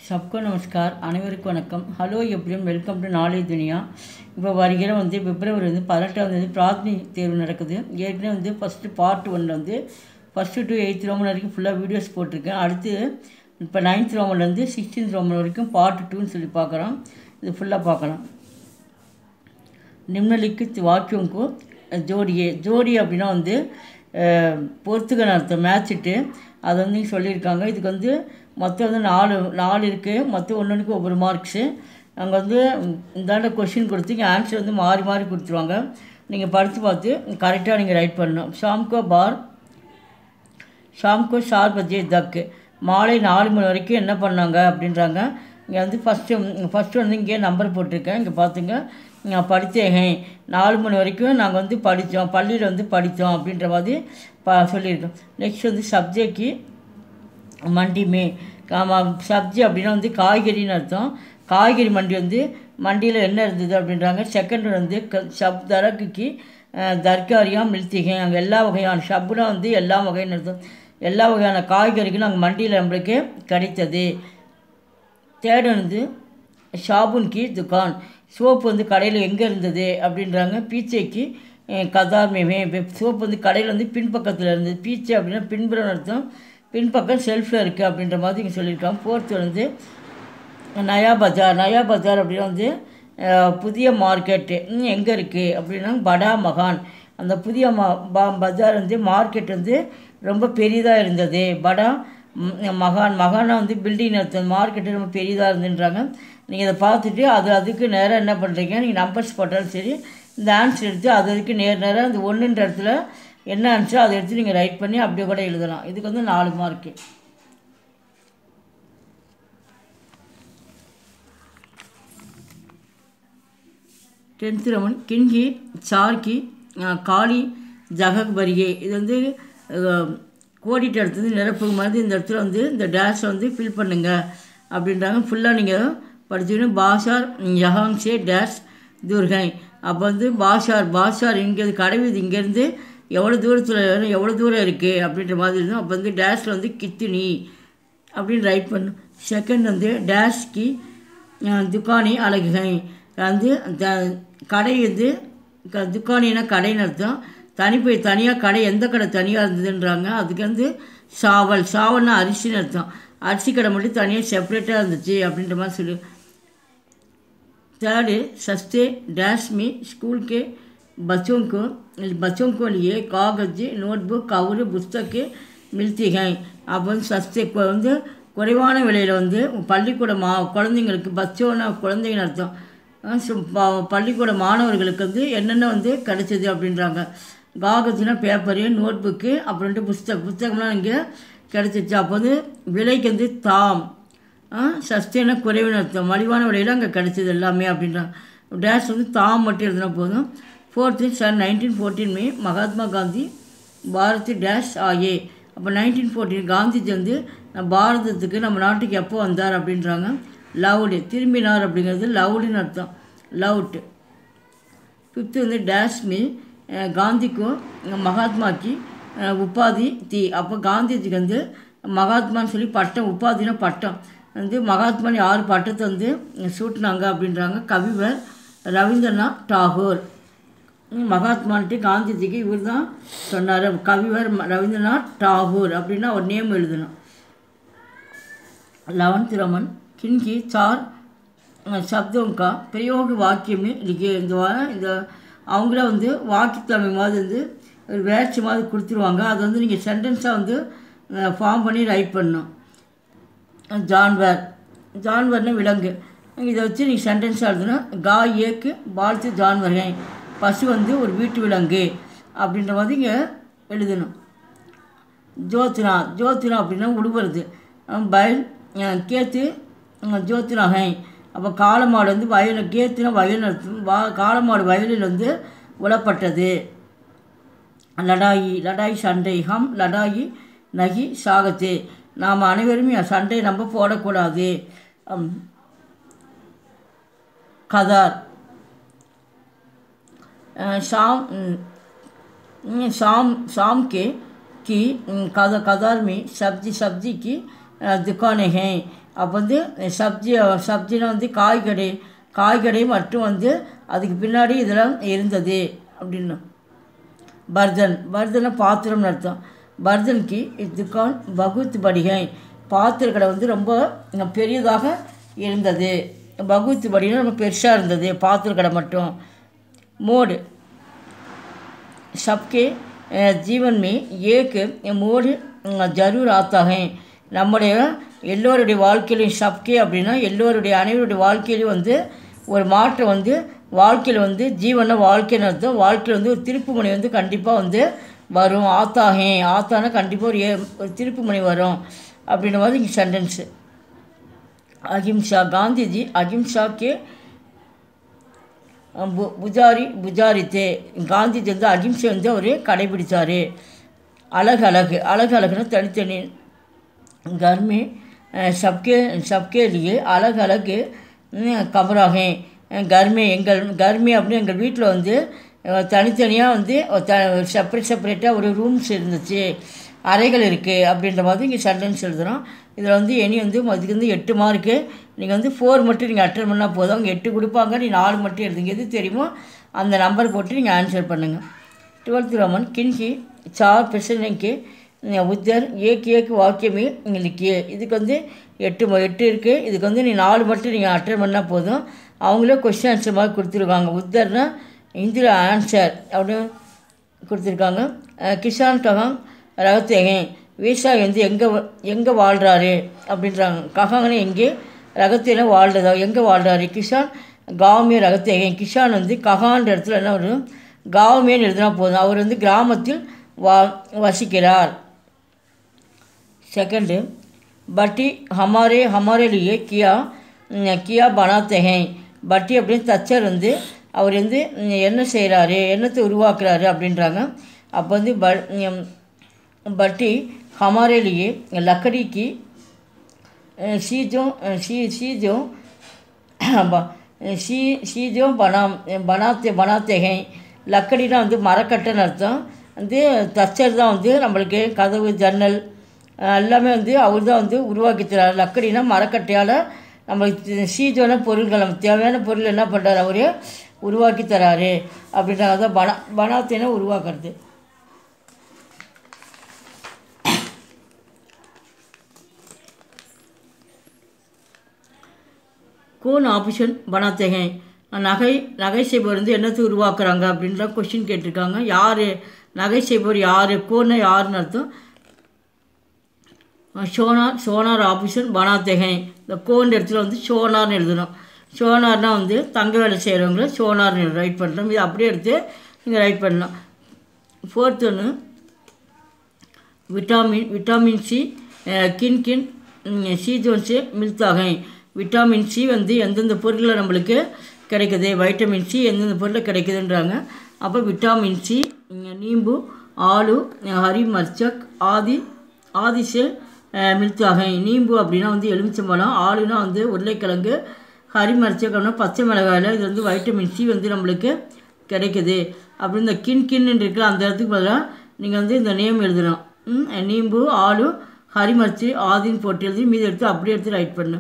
சப்கோ நமஸ்கார் அனைவருக்கும் வணக்கம் ஹலோ எப்படியும் வெல்கம் டு நாலேஜ் துனியா இப்போ வருகிற வந்து பிப்ரவரி வந்து பதினெட்டாம் தேதி பிராத்மி தேர்வு நடக்குது ஏற்கனவே வந்து ஃபஸ்ட்டு பார்ட் ஒன்னில் வந்து ஃபஸ்ட்டு டு எயித் ரோமன் வரைக்கும் ஃபுல்லாக வீடியோஸ் போட்டிருக்கேன் அடுத்து இப்போ நைன்த் ரோமன்லேருந்து சிக்ஸ்டீன்த் ரோமன் வரைக்கும் பார்ட் டூன்னு சொல்லி பார்க்குறோம் இது ஃபுல்லாக பார்க்கலாம் நிம்னலிக்கு வாக்கியம்க்கு ஜோடியே ஜோடி அப்படின்னா வந்து பொறுத்துக்கன்னு அர்த்தம் மேட்சிட்டு அது வந்து இங்க சொல்லியிருக்காங்க இதுக்கு வந்து மொத்தம் வந்து நாலு நாலு இருக்குது மொத்தம் ஒன்று ஒன்றுக்கு ஒவ்வொரு மார்க்ஸு அங்கே வந்து இந்தாண்ட கொஷின் கொடுத்து இங்கே ஆன்சர் வந்து மாறி மாறி கொடுத்துருவாங்க நீங்கள் படித்து பார்த்து கரெக்டாக நீங்கள் ரைட் பண்ணணும் ஷாம்கோ பார் ஷாம்கோ சார் பஜே தக்கு மாலை நாலு மணி வரைக்கும் என்ன பண்ணாங்க அப்படின்றாங்க இங்கே வந்து ஃபஸ்ட்டு ஃபஸ்ட்டு வந்து இங்கே நம்பர் போட்டிருக்கேன் இங்கே பார்த்துங்க நான் படித்தேன் நாலு மணி வரைக்கும் நாங்கள் வந்து படித்தோம் பள்ளியில் வந்து படித்தோம் அப்படின்ற மாதிரி ப சொல்லியிருக்கோம் நெக்ஸ்ட் வந்து சப்ஜெக்ட்க்கு மண்டி மே ஆமாம் சப்ஜி அப்படின்னா வந்து காய்கறின்னு அர்த்தம் காய்கறி மண்டி வந்து மண்டியில் என்ன இருந்தது அப்படின்றாங்க செகண்ட் வந்து க சப் தரக்குக்கு தர்காரியா மில்த்திகை அங்கே எல்லா வகையான ஷப்புனா வந்து எல்லா வகைன்னு அர்த்தம் எல்லா வகையான காய்கறிகளும் அங்கே மண்டியில் நம்மளுக்கு கிடைத்தது தேர்டு வந்து ஷாபுன்கி துக்கான் சோப்பு வந்து கடையில் எங்கே இருந்தது அப்படின்றாங்க பீச்சைக்கு கதார் மேமே சோப்பு வந்து கடையில் வந்து பின்பக்கத்தில் இருந்தது பீச்சை அப்படின்னா பின்புறம் அர்த்தம் பின்பக்கம் செல்ஃபில் இருக்குது அப்படின்ற மாதிரி இங்கே சொல்லியிருக்காங்க ஃபோர்த்து வந்து நயா பஜார் நயா பஜார் அப்படின்னா வந்து புதிய மார்க்கெட்டு எங்கே இருக்குது அப்படின்னா படா மகான் அந்த புதிய மா பா பஜார் வந்து மார்க்கெட் வந்து ரொம்ப பெரியதாக இருந்தது படா மகான் மகானா வந்து பில்டிங் அர்த்தம் மார்க்கெட்டு ரொம்ப பெரியதாக இருந்துன்றாங்க நீங்கள் இதை பார்த்துட்டு அது அதுக்கு நேராக என்ன பண்ணுறீங்க நீங்கள் நம்பர்ஸ் போட்டாலும் சரி இந்த ஆன்சர் எடுத்து அது அதுக்கு நேர் நேராக அந்த ஒன்றுன்ற இடத்துல என்ன ஆன்சரோ அதை எடுத்து நீங்கள் ரைட் பண்ணி அப்படியே கூட எழுதலாம் இதுக்கு வந்து நாலு மார்க்கு டென்த்து ரமன் கிண்கி சார்கி காளி ஜகக் பரிகே இது வந்து கோடிட்டு அடுத்தது நிரப்புக்கு மாதிரி இந்த இடத்துல வந்து இந்த டேஷை வந்து ஃபில் பண்ணுங்க அப்படின்றாங்க ஃபுல்லாக நீங்கள் படிச்சுக்கணும் பாஷார் ஜஹாங்ஷே டேஷ் துர்கை அப்போ வந்து பாஷார் பாஷார் இங்கே கடைவீதி இங்கேருந்து எவ்வளோ தூரத்தில் எவ்வளோ தூரம் இருக்குது அப்படின்ற மாதிரி இருந்தோம் அப்போ வந்து டேஷில் வந்து கித்தினி அப்படின்னு ரைட் பண்ணும் செகண்ட் வந்து டேஷ்கி துக்கானி அழகுகை வந்து த கடை வந்து க துக்கானினா கடைன்னு அர்த்தம் தனிப்பை தனியாக கடை எந்த கடை தனியாக இருந்ததுன்றாங்க அதுக்கு வந்து சாவல் சாவல்னா அரிசின்னு அர்த்தம் அரிசி கடை மட்டும் தனியாக செப்பரேட்டாக இருந்துச்சு அப்படின்ற மாதிரி சொல்லி थर्ड सस्ते डैश में स्कूल के बच्चों को बच्चों को लिए कागज नोटबुक कवर புஸ்தக்கு மில்த்தி ஹை அப்போ வந்து சஸ்தே வந்து குறைவான விலையில் வந்து பள்ளிக்கூட மா குழந்தைங்களுக்கு பச்சோன்னா குழந்தைங்கன்னு அர்த்தம் பள்ளிக்கூட மாணவர்களுக்கு வந்து என்னென்ன வந்து கிடைச்சது அப்படின்றாங்க காகஜ்னா பேப்பரு நோட் புக்கு அப்புறம்ட்டு புஸ்தகம் புஸ்தகம்லாம் இங்கே கிடச்சிச்சு அப்போ வந்து விலைக்கு வந்து தாம் சஸ்டேனா குறைவுன்னு அர்த்தம் மலிவான விலையில் அங்கே கிடச்சிது எல்லாமே அப்படின்றாங்க டேஷ் வந்து தாம் மட்டும் எழுதினா போதும் ஃபோர்த்து சார் நைன்டீன் ஃபோர்டீன் மே மகாத்மா காந்தி பாரத் டேஷ் ஆயே அப்போ நைன்டீன் ஃபோர்டீன் காந்திஜி வந்து பாரதத்துக்கு நம்ம நாட்டுக்கு எப்போ வந்தார் அப்படின்றாங்க லவுடு திரும்பினார் அப்படிங்கிறது லவுடுன்னு அர்த்தம் லவுட்டு ஃபிஃப்த்து வந்து டேஷ் மீ காந்திக்கும் மகாத்மாக்கு உபாதி தி அப்போ காந்திஜிக்கு வந்து மகாத்மான்னு சொல்லி பட்டம் உபாதினா பட்டம் வந்து மகாத்மான் யார் பட்டத்தை வந்து சூட்டினாங்க அப்படின்றாங்க கவிவர் ரவீந்திரநாத் டாகூர் மகாத்மான்ட்டு காந்திஜிக்கு இவர் தான் சொன்னார் கவிவர் ரவீந்திரநாத் டாகூர் அப்படின்னா ஒரு நேம் எழுதணும் லெவன்த் ரமன் கின்கி சார் சப்தம்கா பிரயோக வாக்கியமே இன்றைக்கி இந்த இந்த அவங்கள வந்து வாக்கித்தமிழ் மாதிரி வந்து ஒரு வேர்ச்சி மாதிரி கொடுத்துருவாங்க அது வந்து நீங்கள் சென்டென்ஸாக வந்து ஃபார்ம் பண்ணி ரைட் பண்ணணும் ஜான்வர் ஜான்வர்னு விலங்கு இதை வச்சு நீங்கள் சென்டென்ஸாக எழுதணும் கா ஏக்கு பால்த்து ஜான்வர்கள் பசு வந்து ஒரு வீட்டு விலங்கு அப்படின்ற மாதிரி இங்கே எழுதணும் ஜோத்னா ஜோத்னா அப்படின்னா உழுவுறது பயல் கேத்து ஜோத்னாகை அப்போ காளமாடு வந்து வயல் கேத்துனா வயல் வா காளமாடு வயலில் வந்து உளப்பட்டது லடாயி லடாய் சண்டை ஹம் லடாயி நகி சாகத்து நாம் அனைவரும் சண்டை நம்ம போடக்கூடாது கதார் ஷாம் शाम शाम के की कद कदर में सब्जी सब्जी की दुकानें हैं அப்போ வந்து சப்ஜி சப்ஜினா வந்து காய்கறி காய்கறி மற்றும் வந்து அதுக்கு பின்னாடி இதெல்லாம் இருந்தது அப்படின்னு பர்தன் பர்தனை பாத்திரம்னு அர்த்தம் பர்தன்க்கு இதுக்கான் பகுத் படிகை பாத்திர கடை வந்து ரொம்ப பெரியதாக இருந்தது பகுத் படினா ரொம்ப பெருசாக இருந்தது பாத்திர கடை மட்டும் மோடு सबके अ, जीवन में एक मोड़ अ, जरूर आता है நம்முடைய எல்லோருடைய வாழ்க்கையிலையும் சப்கே அப்படின்னா எல்லோருடைய அனைவருடைய வாழ்க்கையிலையும் வந்து ஒரு மாற்றம் வந்து வாழ்க்கையில் வந்து ஜீவன வாழ்க்கைன்னு அர்த்தம் வாழ்க்கையில் வந்து ஒரு திருப்புமுனை வந்து கண்டிப்பாக வந்து வரும் ஆத்தாகே ஆத்தானா கண்டிப்பாக ஒரு ஏ ஒரு திருப்புமுனை வரும் அப்படின்ற மாதிரி இங்கே சென்டென்ஸு அஹிம்சா காந்திஜி அஹிம்சாக்கே பு- புஜாரி புஜாரித்தே காந்திஜி வந்து அகிம்சை வந்து அவர் கடைபிடிச்சார் அழகு அழகு அழகு அழகுன்னு தனித்தனி கர்மே அஹ், சப்கே சப்கே லியே அழகு அழகு ம், கமராகே அஹ், கர்மே எங்கள் கர்மே அப்படின்னு எங்கள் வீட்டில் வந்து அஹ், தனித்தனியாக வந்து ஒரு த செப்பரேட் செப்பரேட்டாக ஒரு ரூம்ஸ் இருந்துச்சு அறைகள் இருக்குது அப்படின்ற மாதிரி இங்கே சென்டென்ஸ் எழுதுகிறோம் இதில் வந்து இனி வந்து அதுக்கு வந்து எட்டு மார்க்கு நீங்கள் வந்து ஃபோர் மட்டும் நீங்கள் அட்டன் பண்ணால் போதும் அவங்க எட்டு கொடுப்பாங்க நீ நாலு மட்டும் எழுதுங்க எது தெரியுமோ அந்த நம்பர் போட்டு நீங்கள் ஆன்சர் பண்ணுங்கள் ट्वेल्थ रोमन किनकी चार प्रश्न के உத்தர் ஏக் ஏக் வாக்கியமே நீங்கள் लिखिए இதுக்கு வந்து எட்டு ம- எட்டு இருக்குது இதுக்கு வந்து நீ நாலு மட்டும் நீங்கள் அட்டன் பண்ணால் போதும் அவங்களே கொஸ்டின் ஆன்சர் மாதிரி கொடுத்துருக்காங்க உத்தர்னா இந்திரா ஆன்சர் அப்படின்னு கொடுத்துருக்காங்க அஹ் கிஷான் ககாங் ரகத்தேகன் விவசாயி வந்து எங்கே எங்கே வாழ்கிறாரு அப்படின்றாங்க ககாங்கன்னு எங்கே ரகத்தேன வாழ்றதா எங்கே வாழ்கிறாரு கிஷான் காவமிய ரகத்தேகன் கிஷான் வந்து ககான்ற இடத்துல என்ன வரும் காவமியன்னு எழுதினா போதும் அவர் வந்து கிராமத்தில் வா வசிக்கிறார் सेकंड बटी हमारे हमारे लिए किया किया बनाते हैं பட்டி அப்படின்னு தச்சர் வந்து அவர் வந்து ம், என்ன செய்கிறாரு என்னத்தை உருவாக்குறாரு அப்படின்றாங்க அப்போ வந்து ப ம், பட்டி हमारे लिए लकड़ी की चीज़ों सी चीज़ों सी चीज़ों बना बनाते बनाते हैं லக்கடினா வந்து மரக்கட்டைன்னு அர்த்தம் வந்து தச்சர் தான் வந்து நம்மளுக்கு கதவு ஜன்னல் அஹ், எல்லாமே வந்து அவர் தான் வந்து உருவாக்கி தரார் லக்கடினா மரக்கட்டையால் நம்மளுக்கு சீஜோன பொருள்கள் நமக்கு தேவையான பொருள் என்ன பண்ணுறாரு அவரே உருவாக்கி தராரு அப்படின்றாங்க அதான் பனா பனாத்தேனா உருவாக்குறது கோன் ஆப்ஷன் பனாத்தேகை நகை நகை செய்பவர் வந்து என்னத்தை உருவாக்குறாங்க அப்படின்ற கொஷின் கேட்டிருக்காங்க யார் நகை செய்பவர் யார் கோன்னா யாருன்னு அர்த்தம் சோனார் சோனார் ஆப்ஷன் பனாத்தேகை இந்த கோன்ற இடத்துல வந்து சோனார்னு எழுதணும் சோனார்னால் வந்து தங்க வேலை செய்கிறவங்கள சோனார்னு ரைட் பண்ணுறோம் இது அப்படியே எடுத்து நீங்கள் ரைட் பண்ணலாம் ஃபோர்த் ஒன்று विटामिन विटामिन सी அஹ், கின் கின் ம், சி ஜோன்ஸு மில்தாகை விட்டாமின் சி வந்து எந்தெந்த பொருளில் நம்மளுக்கு கிடைக்குது வைட்டமின் சி எந்தெந்த பொருளில் கிடைக்குதுன்றாங்க அப்போ விட்டாமின் சி ம், நீம்பு ஆலு அஹ், ஹரி மர்ச்சக் ஆதி ஆதிசே அஹ், மில்தாகை நீம்பு அப்படின்னா வந்து எலுமிச்சம்பழம் ஆளுனா வந்து உருளைக்கிழங்கு ஹரி மர்ச்சக் அப்படின்னா பச்சை மிளகாயில் இது வந்து வைட்டமின் சி வந்து நம்மளுக்கு கிடைக்குது அப்படி இந்த கின் கின்னு இருக்கிற அந்த இடத்துக்கு பதிலாக நீங்கள் வந்து இந்த நேம் எழுதணும் ம், நீம்பு ஆளு ஹரிமர்ச்சி ஆதின்னு போட்டு எழுதி மீதி எடுத்து அப்படியே எடுத்து ரைட் பண்ணு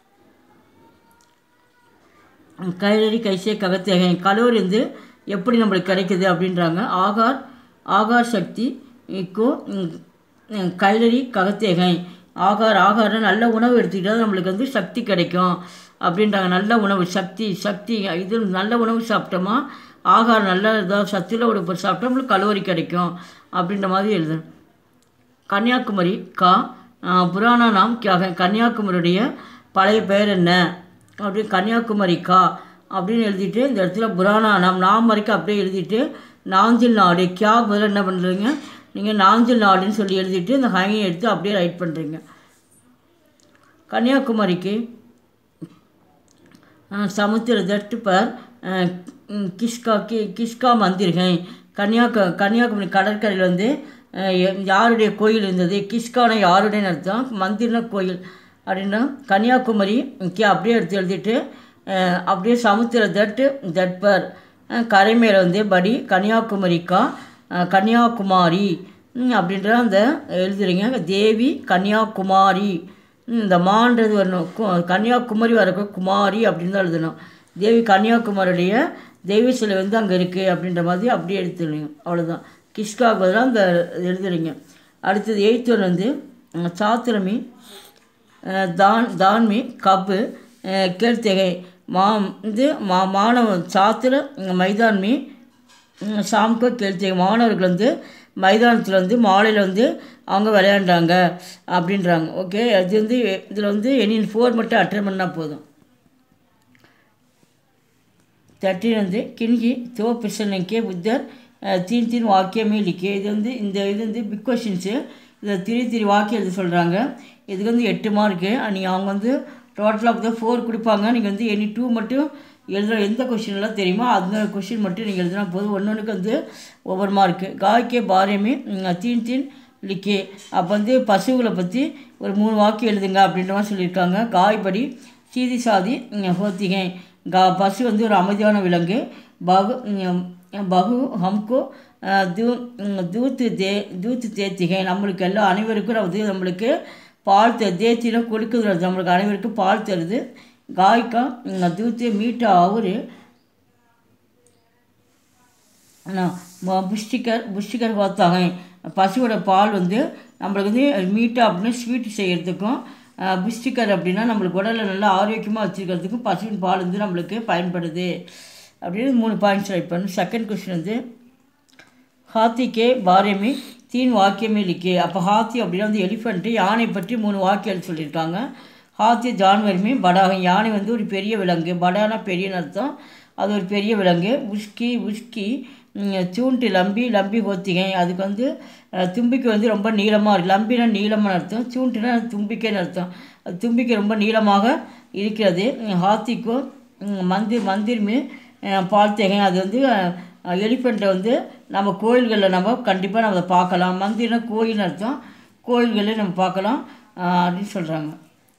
கைலரி கைசே ககத்தேகை கலோரி வந்து எப்படி நம்மளுக்கு கிடைக்குது அப்படின்றாங்க ஆகார் ஆகார் சக்தி இக்கோ கைலரி ககத்தேகை ஆகார் ஆகாரம் நல்ல உணவு எடுத்துக்கிட்டால் நம்மளுக்கு வந்து சக்தி கிடைக்கும் அப்படின்றாங்க நல்ல உணவு சக்தி சக்தி இது நல்ல உணவு சாப்பிட்டோமா ஆகாரம் நல்ல இதாக சத்துள்ள ஒரு பொருள் சாப்பிட்டா நம்மளுக்கு கலோரி கிடைக்கும் அப்படின்ற மாதிரி எழுதணும் கன்னியாகுமரி கா ஆஹ், புராணா நாம் கியாக கன்னியாகுமரியுடைய பழைய பெயர் என்ன அப்படி கன்னியாகுமரி கா அப்படின்னு எழுதிட்டு இந்த இடத்துல புராணா நாம் நாம் வரைக்கும் அப்படியே எழுதிட்டு நாஞ்சில் நாடு கியா முதல்ல என்ன பண்ணுறீங்க நீங்கள் நாஞ்சில் நாடுன்னு சொல்லி எழுதிட்டு இந்த ஹையை எடுத்து அப்படியே ரைட் பண்ணுறீங்க கன்னியாகுமரிக்கு अ, समुद्र तट पर अ, किसका कि किसका मंदिर है கன்னியாகு கன்னியாகுமரி கடற்கரையில் வந்து அஹ், எ- யாருடைய கோயில் இருந்தது கிஸ்கான யாருடைய அர்த்தம் மந்திர்னா கோயில் அப்படின்னா கன்னியாகுமரி கே அப்படியே எடுத்து எழுதிட்டு அஹ், அப்படியே சமுத்திர தட்டு தட்பர் அஹ், கரை மேலே வந்து படி கன்னியாகுமரிக்கா அஹ், கன்னியாகுமாரி ம், அப்படின்ற அந்த எழுதுறீங்க தேவி கன்னியாகுமாரி ம், இந்த மான்றது வரணும் கு- கன்னியாகுமரி வரக்கு குமாரி அப்படின்னு தான் எழுதணும் தேவி கன்னியாகுமரியுடைய தெய்வ சிலை வந்து அங்கே இருக்குது அப்படின்ற மாதிரி அப்படியே எடுத்துடுங்க அவ்வளோதான் கிஷ்காவுக்கு பதிலாக அந்த எழுதுறீங்க அடுத்தது எயித்து ஒன் வந்து ம், சாத்திரமி அஹ், தான் தான்மி கப்பு அஹ், கேழ்த்தகை மா இது மா மாணவ சாத்திர ம், மைதான்மி ம், சாம்கோ கேழ்த்தகை மாணவர்கள் வந்து மைதானத்தில் வந்து மாலையில் வந்து அவங்க விளையாண்டாங்க அப்படின்றாங்க ஓகே அது வந்து இதில் வந்து எனி ஃபோர் மட்டும் அட்டன் பண்ணால் போதும் தட்டின் வந்து கிண்கி தோ பிசனக்கே புத்தர் அஹ், தீன் தீன் வாக்கியமே லிக்கே இது வந்து இந்த இது வந்து பிக் கொஷின்ஸு இதை திரி திரி வாக்கியம் எழுத சொல்கிறாங்க இதுக்கு வந்து எட்டு மார்க்கு நீங்கள் அவங்க வந்து டோட்டலாக பார்த்தா ஃபோர் கொடுப்பாங்க நீங்கள் வந்து எனி டூ மட்டும் எழுதுகிற எந்த கொஷின்லாம் தெரியுமோ அந்த கொஷின் மட்டும் நீங்கள் எழுதினா போதும் ஒன்று ஒன்றுக்கு வந்து ஒவ்வொரு மார்க்கு காய்க்கே பாரியமே ம், தீன் தீன் லிக்கே அப்போ வந்து பசுகளை பற்றி ஒரு மூணு வாக்கியம் எழுதுங்க அப்படின்ற மாதிரி சொல்லியிருக்காங்க காய்படி சீதி சாதி ம், ஹோத்திகை கா பசு வந்து ஒரு அமைதியான விலங்கு பகு ம், பகு ஹம்கோ அஹ், தூ ம், தூத்து தே தூத்து தேத்திகை நம்மளுக்கு எல்லாம் அனைவருக்கும் வந்து நம்மளுக்கு பால் தரு தேத்தினா கொடுக்குது நம்மளுக்கு அனைவருக்கும் பால் தருது காய்க்கா ம், தூத்து மீட்டா அவரு ஆனால் புஷ்டிக்கர் புஷ்டிக்கர் பார்த்தாங்க பசுவோட பால் வந்து நம்மளுக்கு வந்து மீட்டா அப்படின்னு ஸ்வீட் செய்கிறதுக்கும் அஹ், புஷ்டிக்கர் அப்படின்னா நம்மளுக்கு உடலை நல்லா ஆரோக்கியமாக வச்சுருக்கிறதுக்கும் பசுவின் பால் வந்து நம்மளுக்கு பயன்படுது அப்படின்னு மூணு பாயிண்ட்ஸ் ரைட் பண்ணணும் செகண்ட் கொஸ்டின் வந்து ஹாத்திக்கே பாரியமே தீன் வாக்கியமே லிக்கே அப்போ ஹாத்தி அப்படின்னா வந்து எலிஃபண்ட்டு யானை பற்றி மூணு வாக்கியம் சொல்லியிருக்காங்க ஹாத்தி ஜான்வருமே படாகம் யானை வந்து ஒரு பெரிய விலங்கு படானா பெரியன்னு அர்த்தம் அது ஒரு பெரிய விலங்கு உஷ்கி உஷ்கி ம், தூண்டு லம்பி லம்பி கோத்திகை அதுக்கு வந்து அஹ், தும்பிக்கை வந்து ரொம்ப நீளமாக இருக்கு லம்பினா நீளமான அர்த்தம் சூண்டுனா தும்பிக்கைன்னு அர்த்தம் அது தும்பிக்கை ரொம்ப நீளமாக இருக்கிறது ம், ஹாத்திக்கும் ம், மந்திர் மந்திர்மே பால்தேகை அது வந்து எலிஃபெண்ட்டை வந்து நம்ம கோயில்களில் நம்ம கண்டிப்பாக நம்ம அதை பார்க்கலாம் மந்திர்னா கோயில்னு அர்த்தம் கோயில்களில் நம்ம பார்க்கலாம் அஹ், அப்படின்னு சொல்கிறாங்க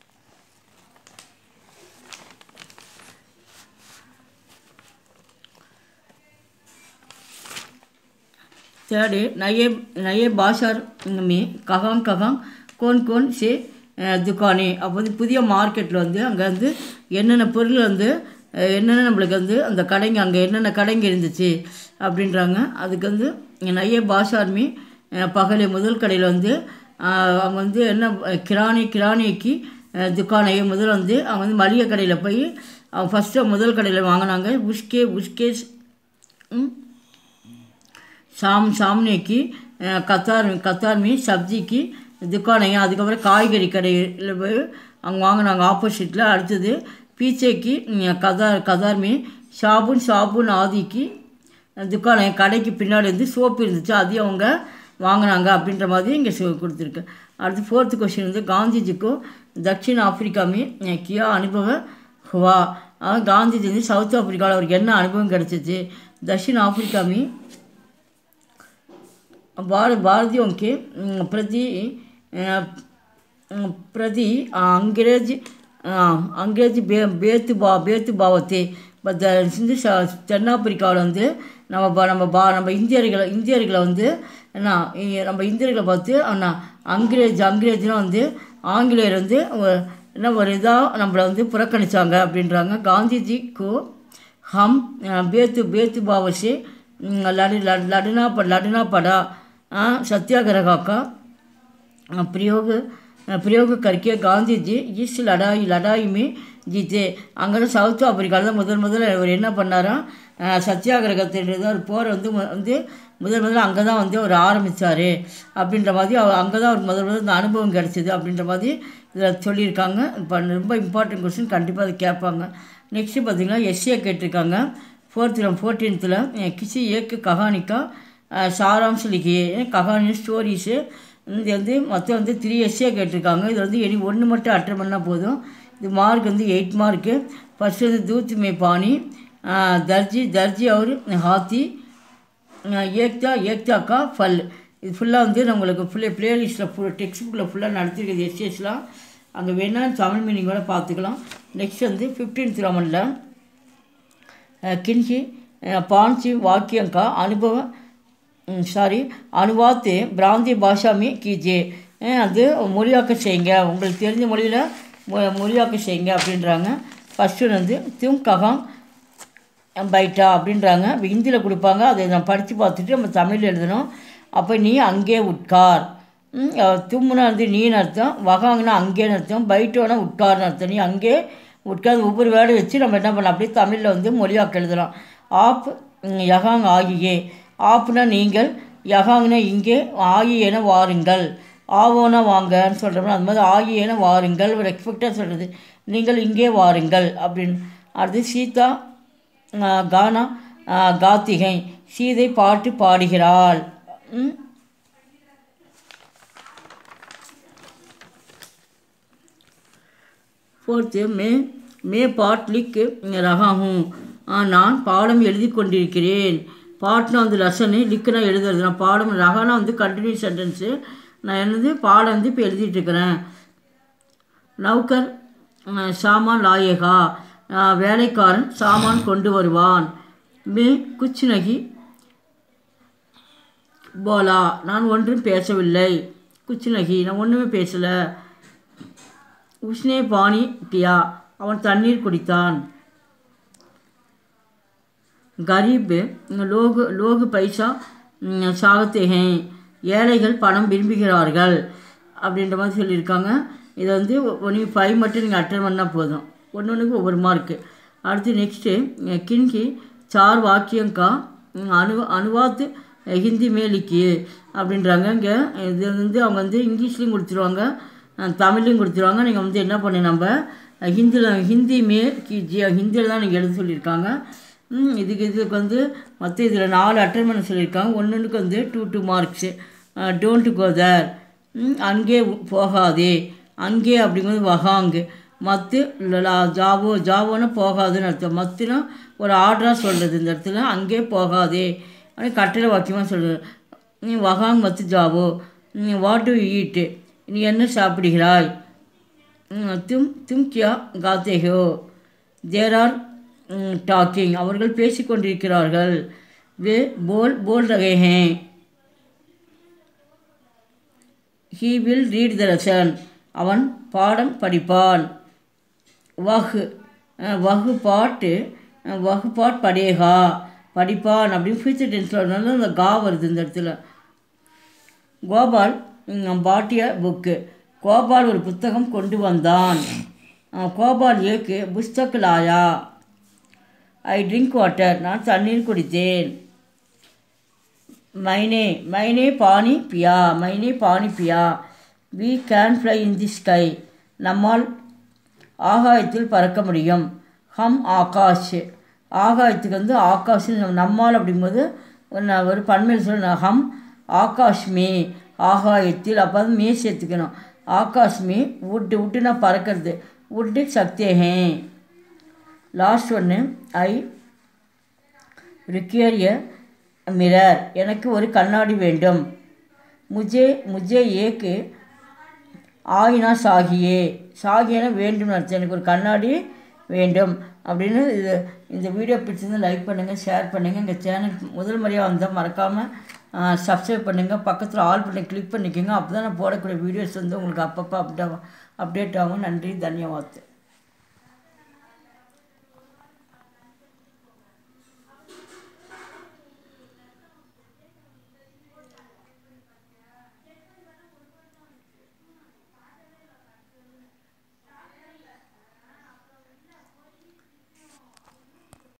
தேர்டு நயே நயே பாஷார் மே ககாங் ககாங் கோன் கோன் சே அஹ், துக்கானே அப்போ வந்து புதிய மார்க்கெட்டில் வந்து அங்கே வந்து என்னென்ன பொருள் வந்து அஹ், என்னென்ன நம்மளுக்கு வந்து அந்த கடைங்க அங்கே என்னென்ன கடைங்க இருந்துச்சு அப்படின்றாங்க அதுக்கு வந்து நயே பாஷார்மி பகலே முதல் கடையில் வந்து அஹ், அவங்க வந்து என்ன அஹ், கிராணி கிராணிக்கு அஹ், துக்கானையை முதல் வந்து அவங்க வந்து மளிகை கடையில் போய் அவங்க ஃபஸ்ட்டு முதல் கடையில் வாங்கினாங்க உஷ்கே உஷ்கே ம் சாம் சாம்னேக்கு அஹ், கத்தார் கத்தார் மீன் சப்ஜிக்கு துக்கானையும் அதுக்கப்புறம் காய்கறி கடையில் போய் அங்கே வாங்கினாங்க ஆப்போசிட்டில் அடுத்தது பீச்சைக்கு ம், கதார் கதார் மீன் சாபுன் சாபுன் ஆதிக்கு துக்கானையும் கடைக்கு பின்னாடி வந்து சோப்பு இருந்துச்சு அதையும் அவங்க வாங்கினாங்க அப்படின்ற மாதிரி இங்கே கொடுத்துருக்கு அடுத்து ஃபோர்த்து கொஸ்டின் வந்து காந்திஜிக்கும் தட்சிண ஆப்பிரிக்காமே அஹ், கியா அனுபவ ஹுவா அஹ், காந்திஜி வந்து சவுத் ஆப்பிரிக்காவில் அவருக்கு என்ன அனுபவம் கிடச்சிச்சு தட்சிண ஆப்பிரிக்காமே भारत भारतीयों के अम, प्रति अम, प्रति अंग्रेज अ, अंग्रेज बे பேத்துபா பேத்துபாவத்தை இப்போ த சிந்து ச- தென்னாப்பிரிக்காவில் வந்து நம்ம ப- நம்ம பா நம்ம இந்தியர்களை இந்தியர்களை வந்து என்ன இ- நம்ம இந்தியர்களை பார்த்து அண்ணா அங்கிரேஜ் அங்கிரேஜ்னா வந்து ஆங்கிலேயர் வந்து ஒரு- என்ன ஒரு இதாக நம்மளை வந்து புறக்கணிச்சாங்க அப்படின்றாங்க காந்திஜிக்கு हम अ, बेतु बेतु भाव से अम, लड़ लड़ लड़ना पड़ लड़ना पड़ा अ, सत्याग्रह का अ, प्रयोग अ, प्रयोग करके गांधी जी इस लड़ाई लड़ाई में जीते அங்கே தான் சவுத் ஆப்பிரிக்காவில் தான் முதல் முதல்ல அவர் என்ன பண்ணாராம் அஹ், சத்தியாகிரகத்தின்றது ஒரு போரை வந்து மு- வந்து முதல் முதல்ல அங்கே தான் வந்து அவர் ஆரம்பித்தார் அப்படின்ற மாதிரி அவர் அங்கே தான் அவர் முதல் முதல்ல இந்த அனுபவம் கிடச்சிது அப்படின்ற மாதிரி இதில் சொல்லியிருக்காங்க இப்போ ரொம்ப இம்பார்ட்டன்ட் கொஸ்டின் கண்டிப்பாக அதை கேட்பாங்க நெக்ஸ்ட்டு பார்த்தீங்கன்னா எஸ்ஏ கேட்டிருக்காங்க ஃபோர்த்தில் ஃபோர்டீன்த்தில் கிசி ஏக்கு கஹானிக்கா அஹ், சாராம்ச லிகியே கஹானி ஸ்டோரிஸு இது வந்து மொத்தம் வந்து த்ரீ எஸ்ஏ கேட்டிருக்காங்க இது வந்து எனி ஒன்று மட்டும் அட்டன் பண்ணால் போதும் இது மார்க் வந்து எயிட் மார்க்கு ஃபஸ்ட்டு வந்து தூத் மே பானி அஹ், தர்ஜி தர்ஜி அவர் ஹாத்தி அஹ், ஏக்தா ஏக்தா கா ஃபல் இது ஃபுல்லாக வந்து நம்மளுக்கு ஃபுல்லாக ப்ளேலிஸ்ட்டில் ஃபுல் டெக்ஸ்ட் புக்கில் ஃபுல்லாக நடத்திருக்குது எஸ்எஸ்லாம் அங்கே வேணால் தமிழ் மீனிங்கோட பார்த்துக்கலாம் நெக்ஸ்ட் வந்து ஃபிஃப்டீன்த் ரோமனில் किन्हीं पांच वाक्यों का अनुभव सॉरी अनुवाद ब्रांति भाषा में कीजिए அஹ் அது மொழியாக்கம் செய்யுங்க உங்களுக்கு தெரிஞ்ச மொழியில் மொ மொழியாக்கம் செய்யுங்க அப்படின்றாங்க ஃபஸ்ட்டு வந்து தும் ககாங் பைட்டா அப்படின்றாங்க இப்போ ஹிந்தியில் கொடுப்பாங்க அதை நான் படித்து பார்த்துட்டு நம்ம தமிழில் எழுதணும் அப்போ நீ அங்கே உட்கார் ம், அஹ் தும்முனா வந்து நீன்னு அர்த்தம் வகாங்கன்னா அங்கேன்னு அர்த்தம் பைட்டோனா உட்கார்னு அர்த்தம் நீ அங்கே உட்கார்ந்து ஒவ்வொரு வேர்டை வச்சு நம்ம என்ன பண்ணலாம் அப்படியே தமிழில் வந்து மொழியாக்க எழுதலாம் ஆப் ம், யகாங் ஆகியே ஆப்னா நீங்கள் யகாங்னா இங்கே ஆகியேன வாருங்கள் ஆவோனா வாங்கன்னு சொல்கிறோம்னா அந்த மாதிரி ஆகியேன வாருங்கள் ஒரு எக்ஸ்பெக்டாக சொல்கிறது நீங்கள் இங்கே வாருங்கள் அப்படின்னு அடுத்து சீதா ஆஹ் கானா ஆஹ் காத்திகை சீதை பாட்டு பாடுகிறாள் ம்? ஃபோர்த்து மே மே பாட் லிக் ரகாகும் நான் பாடம் எழுதி கொண்டிருக்கிறேன் பாட்னா வந்து லெசனு லிக்குனா எழுதுறது நான் பாடம் ரகானா வந்து கண்டினியூஸ் சென்டென்ஸு நான் என்னது பாடம் வந்து இப்போ எழுதிட்டு இருக்கிறேன் நௌகர் அஹ், சாமான் லாயேகா அஹ், வேலைக்காரன் சாமான் கொண்டு வருவான் மே குச் நகி போலா நான் ஒன்றும் பேசவில்லை குச் நகி நான் ஒன்றுமே பேசலை உஷ்ணே பானி பியா அவன் தண்ணீர் குடித்தான் கரீப் லோகு லோகு பைசா ம், சாகத்தே ஹேன் ஏழைகள் பணம் விரும்புகிறார்கள் அப்படின்ற மாதிரி சொல்லியிருக்காங்க இதை வந்து நீங்கள் ஃபைவ் மட்டும் நீங்கள் அட்டன் பண்ணால் போதும் ஒன்று ஒன்றுக்கு ஒவ்வொரு மார்க்கு அடுத்து நெக்ஸ்ட்டு கின்கி சார் வாக்கியங்கா ம், அனு அனுவாத்து ஹிந்தி மேலிக்கு அப்படின்றாங்க இங்கே இது வந்து அவங்க வந்து இங்கிலீஷ்லேயும் கொடுத்துருவாங்க அஹ், தமிழ்லையும் கொடுத்துருவாங்க நீங்கள் வந்து என்ன பண்ணு நம்ம ஹிந்தியில் ஹிந்தி மே கி ஜி ஹிந்தியில் தான் நீங்கள் எழுத சொல்லியிருக்காங்க ம், இதுக்கு இதுக்கு வந்து மற்ற இதில் நாலு அட்டன் பண்ண சொல்லியிருக்காங்க ஒன்றுக்கு வந்து two two marks don't go there அங்கே உ- போகாதே அங்கே அப்படிங்கிறது வகாங்கு மத்து லலா ஜாவோ ஜாவோன்னு போகாதுன்னு அர்த்தம் மத்துனா ஒரு ஆர்டராக சொல்கிறது இந்த இடத்துல அங்கே போகாதே அப்படி கட்டளை வாக்கியமாக சொல்கிறது நீ வகாங் மத்து ஜாவோ நீ வாட் டு ஈட்டு நீ என்ன சாப்பிடுகிறாய் ம், தும் தும் கியா காத்தே ஹோ தேர் ஆர் டாக்கிங் அவர்கள் பேசிக்கொண்டிருக்கிறார்கள் வே போல் போல் ரகே ஹேன் he will read the lesson அவன் பாடம் படிப்பான் வஹு அஹ், வஹு பாட்டு அஹ், வஹு பாட் படேகா படிப்பான் அப்படின்னு ஃபியூச்சர் டென்ஸில் வரனால அந்த கா வருது இந்த இடத்துல கோபால் ம், பாட்டிய புக்கு கோபால் ஒரு புத்தகம் கொண்டு வந்தான் அஹ், கோபால் ஏக்கு புஸ்தக் லாயா ஐ ட்ரிங்க் வாட்டர் நான் தண்ணீர் குடித்தேன் மைனே மைனே பானி பியா மைனே பானி பியா we can fly in the sky நம்மால் ஆகாயத்தில் பறக்க முடியும் ஹம் ஆகாஷ் ஆகாயத்துக்கு வந்து ஆகாஷ் நம்மால் அப்படிங்கும்போது ஒரு ந- ஒரு பன்மையில் சொல்ல ஹம் ஆகாஷ் மே ஆகாயத்தில் அப்போ வந்து மே சேர்த்துக்கணும் ஆகாஷ் மே உட்டு உட்டுனா பறக்கிறது உட்டு சக்தேஹே லாஸ்ட் ஒன்று ஐ ரிக்யர் எ மிரர் எனக்கு ஒரு கண்ணாடி வேண்டும் முஜே முஜே ஏக்கு ஆயினா சாகியே சாகியன வேண்டும் அர்த்தம் எனக்கு ஒரு கண்ணாடி வேண்டும் அப்படின்னு இது இந்த வீடியோ பிடிச்சிருந்து லைக் பண்ணுங்கள் ஷேர் பண்ணுங்கள் எங்கள் சேனல் முதல் முறையாக வந்தால் மறக்காமல் சப்ஸ்கிரைப் பண்ணுங்கள் பக்கத்தில் ஆல் பண்ணி கிளிக் பண்ணிக்கோங்க அப்போ தான் நான் போடக்கூடிய வீடியோஸ் வந்து உங்களுக்கு அப்பப்போ அப்டே அப்டேட் ஆகும் நன்றி தன்யவாத்